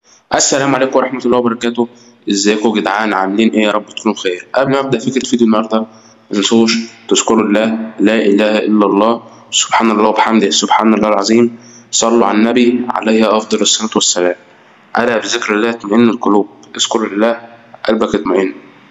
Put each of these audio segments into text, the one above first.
السلام عليكم ورحمة الله وبركاته ازيكم يا جدعان عاملين ايه يا رب تكونوا بخير قبل ما ابدا فكرة فيديو النهاردة ما تنسوش تذكروا الله لا اله الا الله سبحان الله وبحمده سبحان الله العظيم صلوا على النبي عليه افضل الصلاة والسلام الا بذكر الله تطمئن القلوب اذكر الله قلبك يطمئن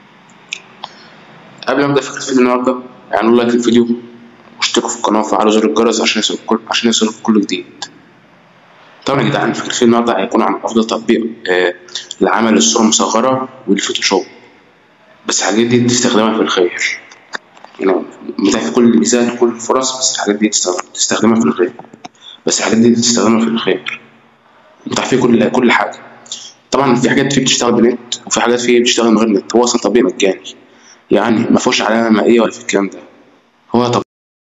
قبل ما ابدا فكرة فيديو النهاردة اعملوا لايك للفيديو واشتركوا في القناة وفعلوا زر الجرس عشان يصلكم كل عشان يصلكم كل جديد طبعا يا جدعان فكرة الفيديو النهارده هيكون عن أفضل تطبيق آه لعمل الصورة المصغرة والفوتوشوب بس الحاجات دي تستخدمها في الخير يعني متاح كل الميزات كل الفرص بس الحاجات دي تستخدمها في الخير بس الحاجات دي تستخدمها في الخير متاح فيه كل كل حاجة طبعا في حاجات فيه بتشتغل بنت وفي حاجات فيه بتشتغل من غير نت هو أصلا تطبيق مجاني يعني ما فيهوش علامة مائية ولا في الكلام ده هو تطبيق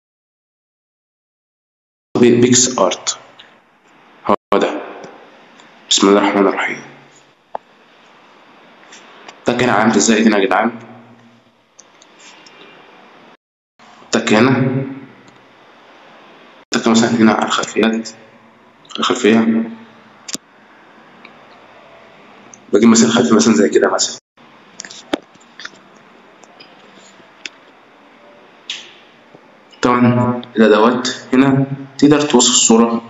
بيكس ارت هو ده بسم الله الرحمن الرحيم تك هنا علامة ازاي هنا يا جدعان تك هنا تك مثلا هنا على الخلفيات الخلفية بجيب مثلا خلفية مثلا زي كده مثلا طبعا الأدوات هنا تقدر توصف الصورة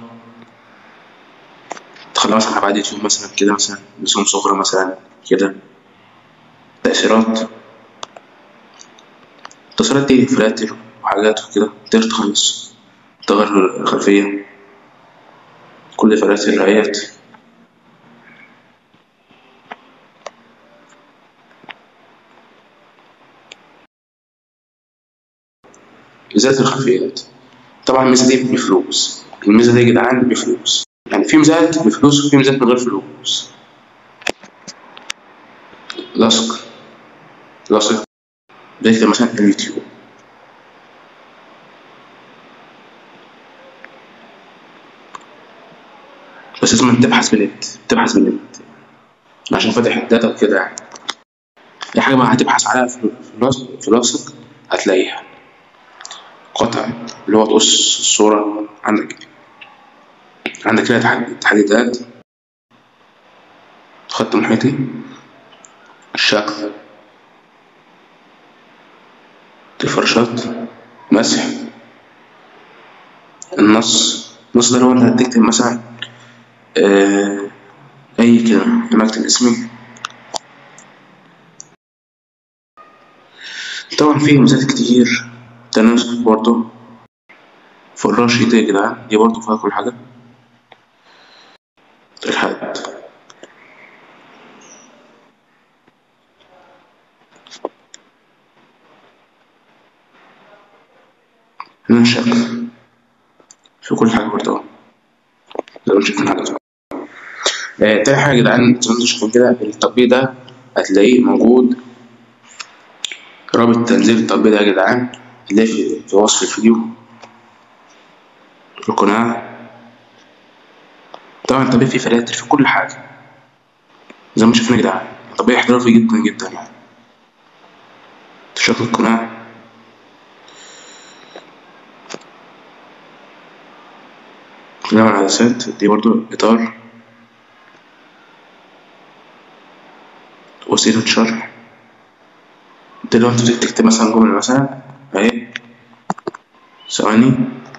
تخليها مثلا على بعد يوتيوب مثلا كده مثلا رسوم صغرى مثلا كده تأثيرات التأثيرات دي فلاتر وحاجات وكده تقدر تخلص تغير الخلفية كل فلاتر آيات إزالة الخلفيات طبعا الميزة دي بفلوس الميزة دي يا جدعان بفلوس يعني في ميزات بفلوس وفي ميزات من غير فلوس لصق لصق زي مثلا اليوتيوب بس لازم تبحث بالنت تبحث بالنت عشان فاتح الداتا وكده يعني اي حاجة بقى هتبحث عليها في لصق هتلاقيها قطع اللي هو تقص الصورة عندك عندك هنا تحديدات خط محيطي الشكل الفرشات مسح النص النص ده لو انت هتكتب مثلا آه اي كلمة لما اكتب اسمي طبعا في ميزات كتير تناسق برضه فراش دي يا جدعان دي برضه فيها كل حاجة الحد هنا الشكل في كل حاجة برضه زي ما شفنا حاجة آه تاني حاجة يا جدعان زي ما انتوا شايفين كده التطبيق ده هتلاقيه موجود رابط تنزيل التطبيق ده يا جدعان هتلاقيه في وصف الفيديو في القناة طبعا التطبيق فيه فلاتر في كل حاجة زي ما شفنا يا جدعان تطبيق احترافي جدا جدا يعني شكل القناة نعمل عدسات دي برضو إطار وسيلة شرح ده لو انت تكتب مثلا جملة مثلا اهي ثواني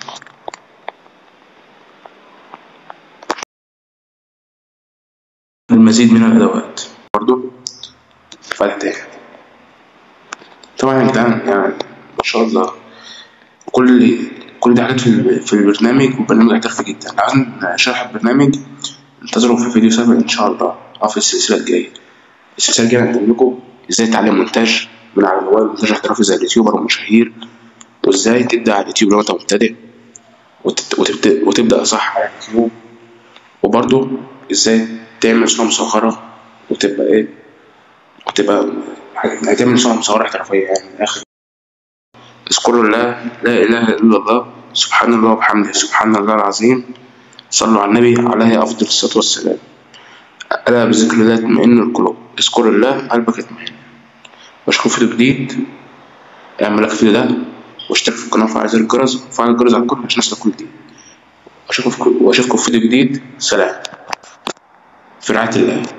المزيد من الأدوات برضو فتح طبعا يا جدعان يعني ما شاء الله كل كل دي حاجات في, في البرنامج والبرنامج احترافي جدا لو عايزين شرح البرنامج انتظروا في فيديو سابق ان شاء الله او في السلسلة الجاية السلسلة الجاية هنقول لكم ازاي تعلم مونتاج من على الموبايل مونتاج احترافي زي اليوتيوبر والمشاهير وازاي تبدأ على اليوتيوب لو انت مبتدئ وتبدأ, وتبدأ صح على اليوتيوب وبرضه ازاي تعمل صورة مصغرة وتبقى ايه وتبقى هتعمل صورة مصغرة احترافية يعني من الآخر اذكروا الله لا إله إلا الله سبحان الله وبحمده سبحان الله العظيم صلوا على النبي عليه أفضل الصلاة والسلام ألا بذكر الله تطمئن القلوب اذكر الله قلبك يطمئن واشوفكم فيديو جديد اعمل لك الفيديو ده واشترك في القناة وفعل زر الجرس وفعل الجرس على الكل عشان يوصلك كل جديد واشوفكم واشوفكم في فيديو جديد سلام في رعاية الله